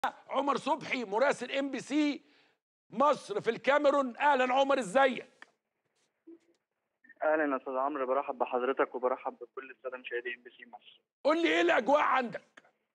عمر صبحي مراسل ام بي سي مصر في الكاميرون اهلا عمر ازيك اهلا يا استاذ عمرو برحب بحضرتك وبرحب بكل الساده مشاهدي ام بي سي مصر قول لي ايه الاجواء عندك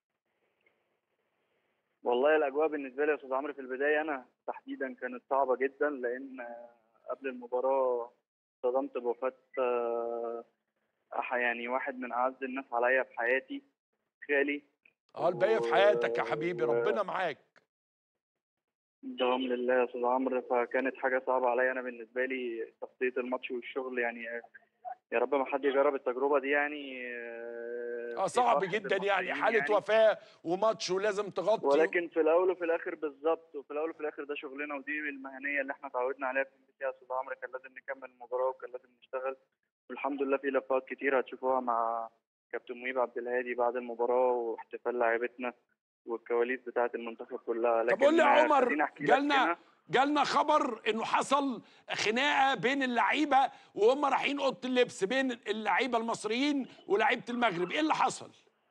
والله الاجواء بالنسبه لي يا استاذ عمرو في البدايه انا تحديدا كانت صعبه جدا لان آه، قبل المباراه صدمت بوفاه آه، أح- يعني واحد من اعز الناس عليا في حياتي خالي اه الباقيه في حياتك يا حبيبي و- ربنا معاك دوام لله يا استاذ عمرو فكانت حاجه صعبه عليا انا بالنسبه لي تغطيه الماتش والشغل يعني آه، يا رب ما حد يجرب التجربه دي يعني آه، اه في صعب فرحة جدا يعني المصريين حاله يعني. وفاه وماتش ولازم تغطي ولكن في الاول وفي الاخر بالظبط وفي الاول وفي الاخر ده شغلنا ودي المهنيه اللي احنا اتعودنا عليها في البي يا استاذ عمرو كان لازم نكمل المباراه وكان لازم نشتغل والحمد لله في لقاءات كتير هتشوفوها مع كابتن مهيب عبد الهادي بعد المباراه واحتفال لاعيبتنا والكواليس بتاعه المنتخب كلها لكن طب قول لي يا عمر خليني أحكي لك جالنا هنا. جالنا خبر انه حصل خناقه بين اللعيبه وهم رايحين اوضه اللبس بين اللعيبه المصريين ولاعيبه المغرب ايه اللي حصل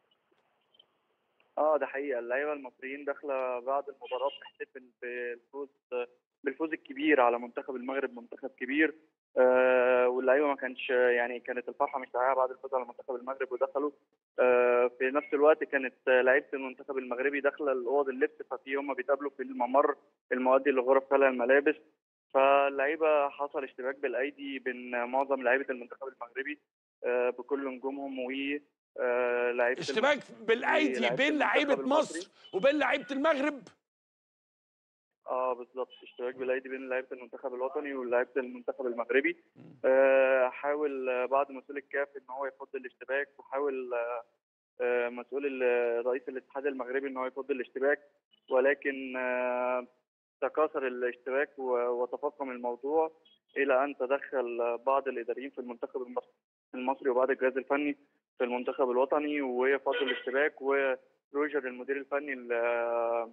اه ده حقيقه اللعيبه المصريين داخله بعد المباراه بتحتفل بالفوز بالفوز الكبير على منتخب المغرب منتخب كبير آه واللعيبه ما كانش يعني كانت الفرحه مش سريعه بعد الفوز على منتخب المغرب ودخلوا آه في نفس الوقت كانت آه، لعيبه المنتخب المغربي داخله الاوض اللبس ففي هم بيتقابلوا في الممر المؤدي لغرف خلع الملابس فاللعيبه حصل اشتباك بالايدي بين معظم لعيبه المنتخب المغربي آه بكل نجومهم و آه، لعيبه اشتباك بالايدي لعيبة بين المنتخب لعيبه المصري. مصر وبين لعيبه المغرب اه بالظبط اشتراك بالايدي بين لعيبه المنتخب الوطني ولاعيبه المنتخب المغربي آه حاول آه، بعد مسؤول الكاف ان هو يفض الاشتباك وحاول آه آه، مسؤول ال- رئيس الاتحاد المغربي ان هو يفض الاشتباك ولكن آه تكاثر الاشتباك و- وتفاقم الموضوع الى ان تدخل بعض الاداريين في المنتخب المصري المصري وبعض الجهاز الفني في المنتخب الوطني وفض الاشتباك وروجر المدير الفني ل-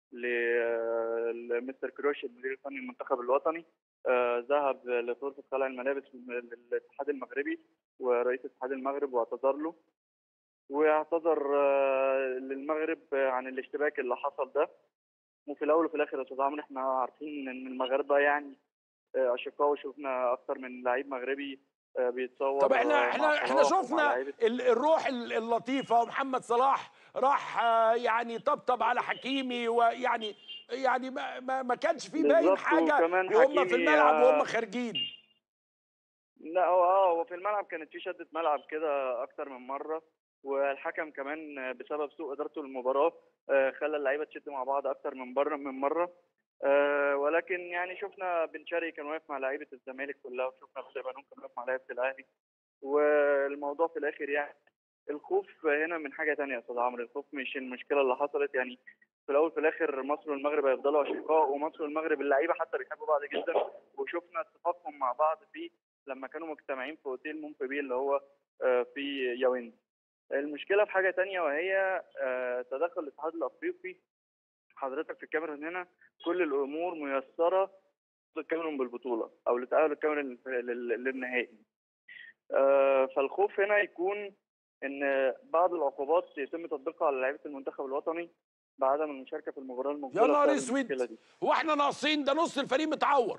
ل- لمستر كروش المدير الفني للمنتخب الوطني آه، ذهب لغرفة خلع الملابس للاتحاد المغربي ورئيس اتحاد المغرب واعتذر له واعتذر آه، للمغرب عن الاشتباك اللي حصل ده وفي الاول وفي الاخر يا استاذ عمرو احنا عارفين ان المغاربه يعني آه، اشقاء وشفنا اكتر من لعيب مغربي آه، بيتصور طب احنا آه، احنا مع احنا صلاح ومع شفنا لعيبة- ال- الروح ال- اللطيفه ومحمد صلاح راح آه، يعني طبطب على حكيمي ويعني يعني ما ما, ما كانش في باين بالظبط، حاجه وكمان وهم في حكيمي، الملعب آه، وهم خارجين لا هو اه هو في الملعب كانت في شدة ملعب كده أكتر من مرة والحكم كمان بسبب سوء إدارته للمباراة آه، خلى اللعيبة تشد مع بعض أكتر من بره من مرة آه، ولكن يعني شفنا بن شرقي كان واقف مع لعيبة الزمالك كلها وشفنا بدر بنون كان واقف مع لعيبة الأهلي والموضوع في الآخر يعني الخوف هنا من حاجة تانية يا أستاذ عمرو الخوف مش المشكلة اللي حصلت يعني في الأول في الآخر مصر والمغرب هيفضلوا أشقاء ومصر والمغرب اللعيبة حتى بيحبوا بعض جدا وشفنا اتفاقهم مع بعض في لما كانوا مجتمعين في اوتيل مونبي اللي هو آه، في ياوندي المشكله في حاجه تانية وهي آه، تدخل الاتحاد الافريقي حضرتك في الكاميرون هنا كل الامور ميسره الكاميرون بالبطوله او لتاهل الكاميرون لل- لل- للنهائي آه، فالخوف هنا يكون ان بعض العقوبات يتم تطبيقها على لعيبه المنتخب الوطني بعدم المشاركه في المباراه المقبله يا نهار بسبب اسود المشكلة دي. هو احنا ناقصين ده نص الفريق متعور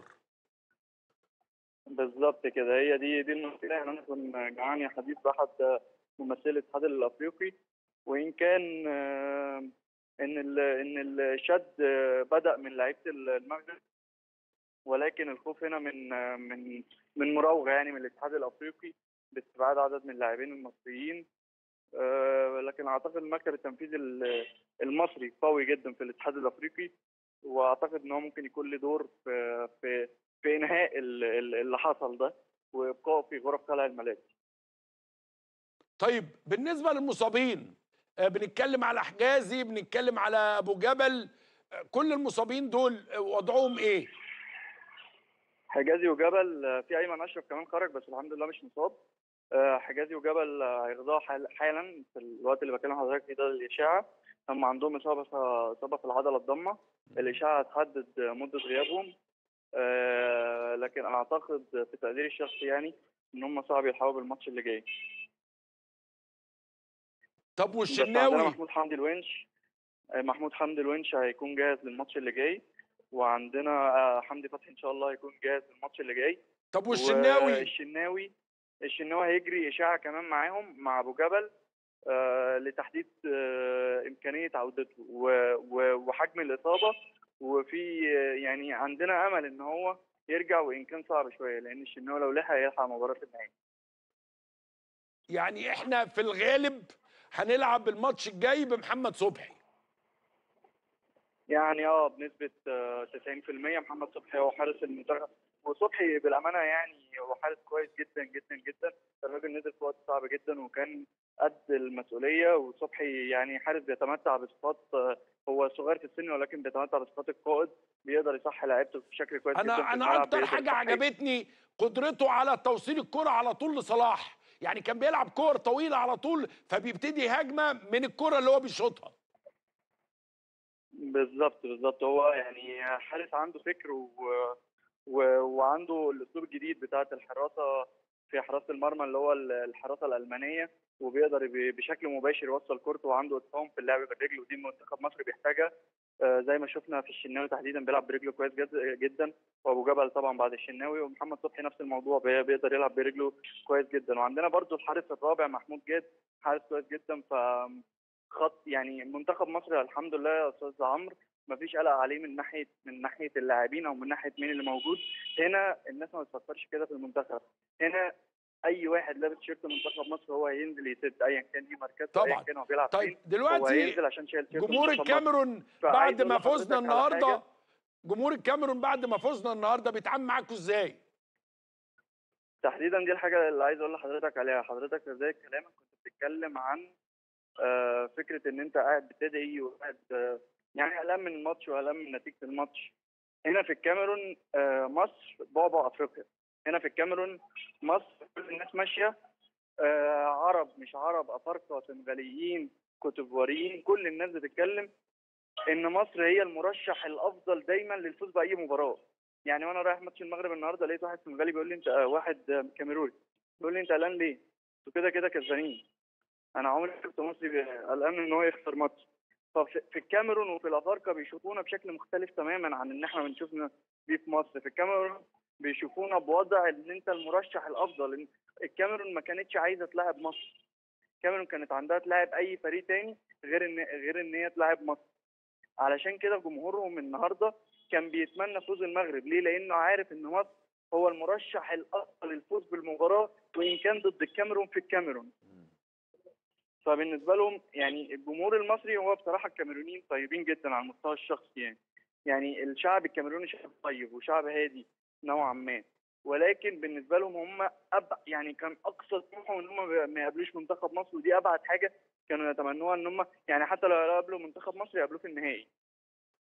بالظبط كده هي دي دي المشكله يعني انا كنت جعان يا حديث باحد ممثلي الاتحاد الافريقي وان كان آه، ان ال- ان الشد آه، بدا من لعيبه المغرب ولكن الخوف هنا من آه، من من مراوغه يعني من الاتحاد الافريقي باستبعاد عدد من اللاعبين المصريين آه، لكن اعتقد المكتب التنفيذي ال- المصري قوي جدا في الاتحاد الافريقي واعتقد ان هو ممكن يكون له دور في في في انهاء ال- ال- اللي حصل ده وابقائه في غرف خلع الملابس طيب بالنسبه للمصابين آه، بنتكلم على حجازي بنتكلم على ابو جبل آه، كل المصابين دول آه، وضعهم ايه حجازي وجبل آه، في ايمن اشرف كمان خرج بس الحمد لله مش مصاب آه، حجازي وجبل آه، هيخضعوا حال- حالا في الوقت اللي بكلم حضرتك فيه ده الاشاعه هم عندهم اصابه اصابه في العضله الضمه الاشاعه هتحدد مده غيابهم آه، لكن اعتقد في تقديري الشخصي يعني ان هم صعب يلحقوا بالماتش اللي جاي طب بس عندنا والشناوي محمود حمدي الونش آه، محمود حمدي الونش هيكون جاهز للماتش اللي جاي وعندنا آه، حمدي فتحي ان شاء الله هيكون جاهز للماتش اللي جاي طب والشناوي الشناوي الشناوي هيجري اشاعه كمان معاهم مع ابو جبل آه لتحديد آه امكانيه عودته و- و- وحجم الاصابه وفي آه، يعني عندنا امل ان هو يرجع وان كان صعب شويه لان الشناوي لو لحق هيلحق مباراه النهائي يعني احنا في الغالب هنلعب الماتش الجاي بمحمد صبحي يعني اه بنسبه آه 90% محمد صبحي هو حارس المنتخب وصبحي بالامانه يعني هو حارس كويس جدا جدا جدا الراجل نزل في وقت صعب جدا وكان قد المسؤوليه وصبحي يعني حارس بيتمتع بصفات آه، هو صغير في السن ولكن بيتمتع بصفات القائد بيقدر يصحي لعيبته بشكل كويس جدا في انا انا الملعب، اكتر بيقدر حاجه يصحي- عجبتني قدرته على توصيل الكره على طول لصلاح يعني كان بيلعب كور طويله على طول فبيبتدي هجمه من الكره اللي هو بيشوطها بالظبط بالظبط هو يعني حارس عنده فكر و... و... وعنده الاسلوب الجديد بتاعه الحراسه في حراسه المرمى اللي هو ال- الحراسه الالمانيه وبيقدر ب- بشكل مباشر يوصل كورته وعنده اتفاهم في اللعب بالرجل ودي منتخب مصر بيحتاجها آه، زي ما شفنا في الشناوي تحديدا بيلعب برجله كويس جد- جدا وابو جبل طبعا بعد الشناوي ومحمد صبحي نفس الموضوع بي- بيقدر يلعب برجله كويس جدا وعندنا برضو الحارس الرابع محمود جاد حارس كويس جدا ف خط يعني منتخب مصر الحمد لله يا استاذ عمرو مفيش قلق عليه من ناحيه من ناحيه اللاعبين او من ناحيه مين اللي موجود هنا الناس ما بتفكرش كده في المنتخب هنا اي واحد لابس تيشيرت منتخب مصر هو هينزل يسد ايا كان ايه مركزه طبعاً. ايا كان هو بيلعب طيب فين هو دلوقتي هينزل عشان شايل تيشيرت جمهور منتخب مصر. الكاميرون فعايز بعد أقول ما لحضرتك فزنا على النهارده حاجة. جمهور الكاميرون بعد ما فزنا النهارده بيتعامل معاكم ازاي تحديدا دي الحاجه اللي عايز اقول لحضرتك عليها حضرتك في بدايه كلامك كنت بتتكلم عن آه، فكره ان انت قاعد بتدعي وقاعد آه، يعني قلقان من الماتش وقلقان من نتيجه الماتش هنا في الكاميرون آه، مصر بعبع افريقيا هنا في الكاميرون مصر كل الناس ماشيه آه، عرب مش عرب افارقه سنغاليين كوتيفواريين كل الناس بتتكلم ان مصر هي المرشح الافضل دايما للفوز باي مباراه يعني وانا رايح ماتش المغرب النهارده لقيت واحد سنغالي بيقول لي انت آه، واحد آه، كاميروني بيقول لي انت قلقان ليه؟ انتوا كده كده كسبانين انا عمري ما شفت مصري بي- قلقان ان هو يخسر ماتش ففي في الكاميرون وفي الافارقه بيشوفونا بشكل مختلف تماما عن ان احنا بنشوفنا بيه في مصر في الكاميرون بيشوفونا بوضع ان انت المرشح الافضل إن الكاميرون ما كانتش عايزه تلاعب مصر الكاميرون كانت عندها تلاعب اي فريق تاني غير ان غير ان هي تلاعب مصر علشان كده جمهورهم النهارده كان بيتمنى فوز المغرب ليه لانه عارف ان مصر هو المرشح الافضل للفوز بالمباراه وان كان ضد الكاميرون في الكاميرون فبالنسبه لهم يعني الجمهور المصري هو بصراحه الكاميرونيين طيبين جدا على المستوى الشخصي يعني يعني الشعب الكاميروني شعب طيب وشعب هادي نوعا ما ولكن بالنسبه لهم هم أب يعني كان اقصى طموحهم ان هم ما يقابلوش منتخب مصر ودي ابعد حاجه كانوا يتمنوها ان هم يعني حتى لو يقابلوا منتخب مصر يقابلوه في النهائي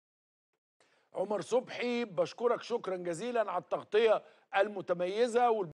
عمر صبحي بشكرك شكرا جزيلا على التغطيه المتميزه